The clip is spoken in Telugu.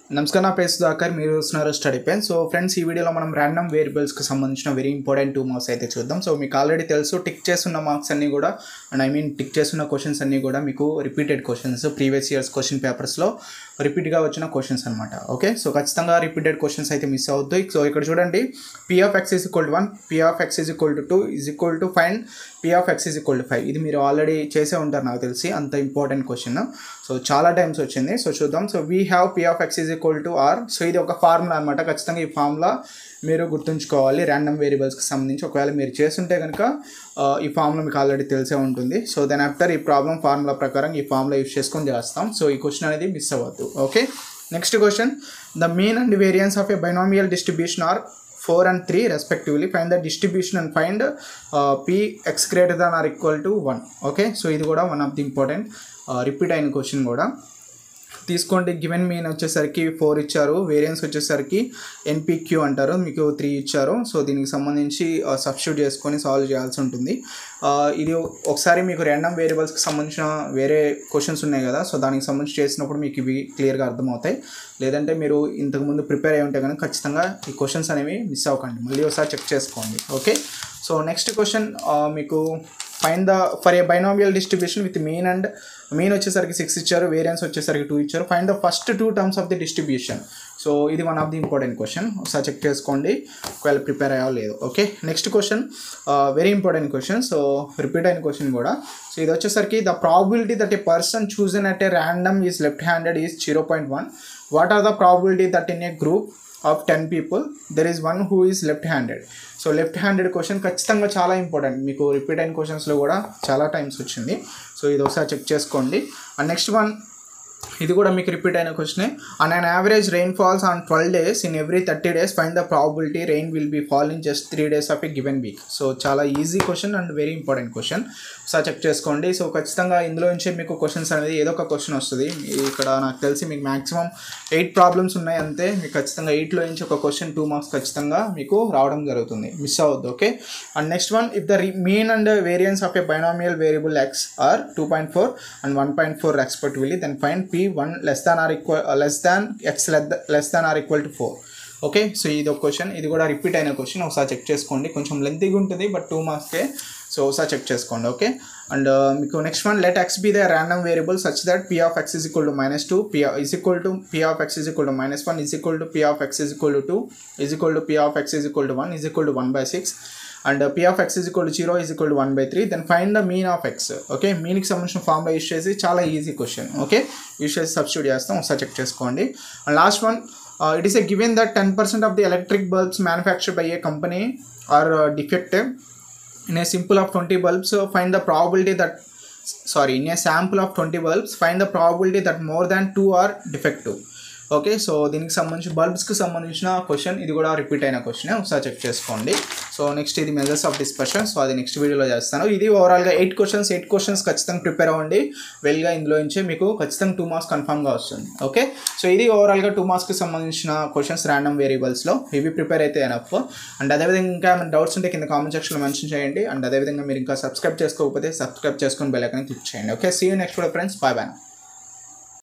నమస్కారం నా పేరు సుధాకర్ మీరు చూస్తున్నారు స్టడీ పెన్ సో ఫ్రెండ్స్ ఈ వీడియోలో మనం ర్యాండమ్ వేరియబుల్స్కి సంబంధించిన వెరీ ఇంపార్టెంట్ టూ మార్క్స్ అయితే చూద్దాం సో మీకు ఆల్రెడీ తెలుసు టిక్ చేస్తున్న మార్క్స్ అన్నీ కూడా అండ్ ఐ మీన్ టిక్ చేస్తున్న క్వశ్చన్స్ అన్నీ కూడా మీకు repeated questions previous years question పేపర్స్లో రిపీట్గా వచ్చిన క్వశ్చన్స్ అనమాట ఓకే సో ఖచ్చితంగా రిపీటెడ్ క్వశ్చన్స్ అయితే మిస్ అవుతాయి సో ఇక్కడ చూడండి P of X is equal to one P of X is equal to two is equal to find P of X is equal to five ఇది మీరు ఆల్రెడీ చేసే ఉంటారు నాకు తెలిసి అంత ఇంపార్టెంట్ క్వశ్చన్ సో చాలా టైమ్స్ వచ్చింది సో చూద్దాం so we have P of X is equal to or so ఇది ఒక ఫార్ములా అనమాట ఖచ్చితంగా ఈ ఫార్ములా మీరు గుర్తుంచుకోవాలి ర్యాండమ్ వేరియబుల్స్కి సంబంధించి ఒకవేళ మీరు చేస్తుంటే కనుక ఆ, ఈ ఫార్ములా మీకు ఆల్రెడీ తెలిసే ఉంటుంది సో దెన్ ఆఫ్టర్ ఈ ప్రాబ్లం ఫార్ములా ప్రకారం ఈ ఫార్ములా యూస్ చేసుకొని చేస్తాం సో ఈ క్వశ్చన్ అనేది మిస్ అవ్వద్దు okay next question the mean and variance of a binomial distribution are four and three respectively find the distribution and find P X greater than or equal to one okay so ఇది కూడా one of the important repeat అయిన క్వశ్చన్ కూడా తీసుకోండి గివెన్ మీన్ వచ్చేసరికి ఫోర్ ఇచ్చారు వేరియన్స్ వచ్చేసరికి ఎన్పిక్యూ అంటారు మీకు త్రీ ఇచ్చారు సో దీనికి సంబంధించి సబ్స్టిట్యూట్ చేసుకొని సాల్వ్ చేయాల్సి ఉంటుంది ఆ, ఇది ఒకసారి మీకు ర్యాండమ్ వేరియబుల్స్కి సంబంధించిన వేరే క్వశ్చన్స్ ఉన్నాయి కదా సో దానికి సంబంధించి చేసినప్పుడు మీకు ఇవి క్లియర్గా అర్థమవుతాయి లేదంటే మీరు ఇంతకుముందు ప్రిపేర్ అయి ఉంటే కనుక ఖచ్చితంగా ఈ క్వశ్చన్స్ అనేవి మిస్ అవ్వకండి మళ్ళీ ఒకసారి చెక్ చేసుకోండి ఓకే సో నెక్స్ట్ క్వశ్చన్ మీకు find the for a binomial distribution with mean and mean వచ్చేసరికి సిక్స్ ఇచ్చారు వేరియన్స్ వచ్చేసరికి టూ ఇచ్చారు find the first two terms of the distribution so ఇది one of the important question ఒకసారి చెక్ చేసుకోండి ఒకవేళ ప్రిపేర్ అయ్యా లేదు okay next question very important question so repeat అయిన క్వశ్చన్ కూడా సో ఇది వచ్చేసరికి the probability that a person chosen at A random is left handed is zero point one what are the probability that in a group of ten people there is one who is left handed so left handed question ఖచ్చితంగా చాలా ఇంపార్టెంట్ మీకు రిపీట్ అయిన క్వశ్చన్స్లో కూడా చాలా టైమ్స్ వచ్చింది సో ఇది ఒకసారి చెక్ చేసుకోండి అండ్ నెక్స్ట్ వన్ ఇది కూడా మీకు రిపీట్ అయిన క్వశ్చనే and an average rain falls on twelve days in every thirty days find the probability rain will be fall in just three days of a given week so చాలా easy question and very important question ఒకసారి చెక్ చేసుకోండి సో ఖచ్చితంగా ఇందులో నుంచే మీకు క్వశ్చన్స్ అనేది ఏదో ఒక క్వశ్చన్ వస్తుంది ఈ- ఇక్కడ నాకు తెలిసి మీకు మాక్సిమం ఎయిట్ ప్రాబ్లమ్స్ ఉన్నాయి అంతే మీకు ఖచ్చితంగా ఎయిట్లో నుంచి ఒక క్వశ్చన్ టూ మార్క్స్ ఖచ్చితంగా మీకు రావడం జరుగుతుంది మిస్ అవ్వద్దు okay and next one if the mean and variance of a binomial variable X are two point four and one point four respectively then find P one less than or equal less than X less than or equal to four okay so ఇది ఒక క్వశ్చన్ ఇది కూడా రిపీట్ అయిన క్వశ్చన్ ఒకసారి చెక్ చేసుకోండి కొంచెం లెంతీగా ఉంటుంది బట్ టూ మార్క్స్కే సో ఒకసారి చెక్ చేసుకోండి ఓకే అండ్ మీకు next one let X be the random variable such that P of X is equal to minus two P is equal to P of X is equal to minus one is equal to P of X is equal to two is equal to P of X is equal to one is equal to one by six and P of X is equal to zero is equal to one by three then find the mean of X okay మీన్కి సంబంధించిన ఫార్ములా యూస్ చేసి చాలా ఈజీ క్వశ్చన్ ఓకే యూస్ చేసి సబ్స్టిట్యూట్ చేస్తాం ఒకసారి చెక్ చేసుకోండి and last one it is a given that ten percent of the electric bulbs manufactured by a company are defective in a simple of 20 bulbs so find the probability that sorry in a sample of 20 bulbs find the probability that more than two are defective okay so దీనికి సంబంధించి బల్బ్స్కి సంబంధించిన క్వశ్చన్ ఇది కూడా రిపీట్ అయిన క్వశ్చన్ ఒకసారి చెక్ చేసుకోండి సో నెక్స్ట్ ఇది మెజర్స్ ఆఫ్ డిస్కషన్ సో అది నెక్స్ట్ వీడియోలో చేస్తాను ఇది ఓవరాల్గా ఎయిట్ క్వశ్చన్స్ ఎయిట్ క్వశ్చన్స్ ఖచ్చితంగా ప్రిపేర్ అవ్వండి వెల్గా ఇందులో నుంచి మీకు ఖచ్చితంగా టూ మార్క్స్ కన్ఫామ్గా వస్తుంది ఓకే సో ఇది ఓవరాల్గా టూ మార్క్స్కి సంబంధించిన క్వశ్చన్స్ ర్యాండమ్ వేరియబుల్స్లో ఇవి ప్రిపేర్ అయితే ఎనఫ్ అండ్ అదేవిధంగా ఇంకా ఏమైనా డౌట్స్ ఉంటే కింద కామెంట్ సెక్షన్లో మెన్షన్ చేయండి అండ్ అదేవిధంగా మీరు ఇంకా సబ్స్క్రైబ్ చేసుకోకపోతే సబ్స్క్రైబ్ చేసుకొని బెల్ ఐకాన్ క్లిక్ చేయండి okay see you next friends bye bye